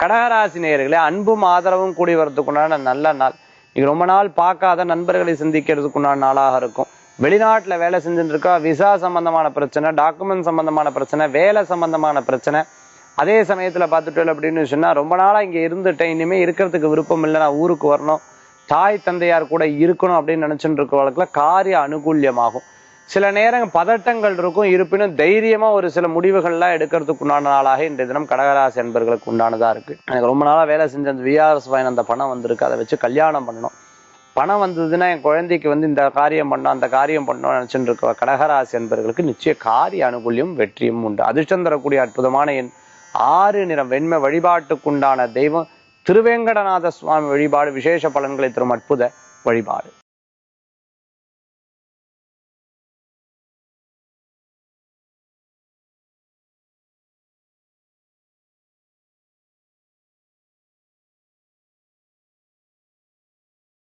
கடகராசி நேயர்களே அன்பும் ஆதரவும் கூடி வரதுக்குண்டான நல்ல நாள் நீங்க ரொம்ப நாள் பார்க்காத நண்பர்களை சந்திக்கிறதுக்குண்டான நாளாக இருக்கும் வெளிநாட்டுல வேலை செஞ்சுட்டு இருக்கா விசா சம்பந்தமான பிரச்சனை டாக்குமெண்ட் சம்பந்தமான பிரச்சனை வேலை சம்பந்தமான பிரச்சனை அதே சமயத்துல பார்த்துட்டு அப்படின்னு சொன்னா ரொம்ப நாளா இங்க இருந்துட்டேன் இனிமே இருக்கிறதுக்கு விருப்பம் இல்லை நான் ஊருக்கு வரணும் தாய் தந்தையார் கூட இருக்கணும் அப்படின்னு நினைச்சுட்டு இருக்க வழக்குல காரிய அனுகூல்யமாகும் சில நேரம் பதட்டங்கள் இருக்கும் இருப்பினும் தைரியமா ஒரு சில முடிவுகள்லாம் எடுக்கிறதுக்கு உண்டான நாளாக இன்றைய தினம் கடகராசி என்பர்களுக்கு உண்டானதா இருக்கு எனக்கு ரொம்ப நாளா வேலை செஞ்ச அந்த விஆர்எஸ் வாயின் அந்த பணம் வந்திருக்கு அதை வச்சு கல்யாணம் பண்ணணும் பணம் வந்ததுன்னா என் குழந்தைக்கு வந்து இந்த காரியம் பண்ணணும் அந்த காரியம் பண்ணணும் நினைச்சுட்டு இருக்க கடகராசி என்பர்களுக்கு நிச்சய காரிய அனுகூல்யம் வெற்றியும் உண்டு அதிர்ஷ்டம் தரக்கூடிய அற்புதமான எண் ஆறு நிறம் வெண்மை வழிபாட்டுக்குண்டான தெய்வம் திருவேங்கடநாத சுவாமி வழிபாடு விசேஷ பலன்களை தரும் அற்புத வழிபாடு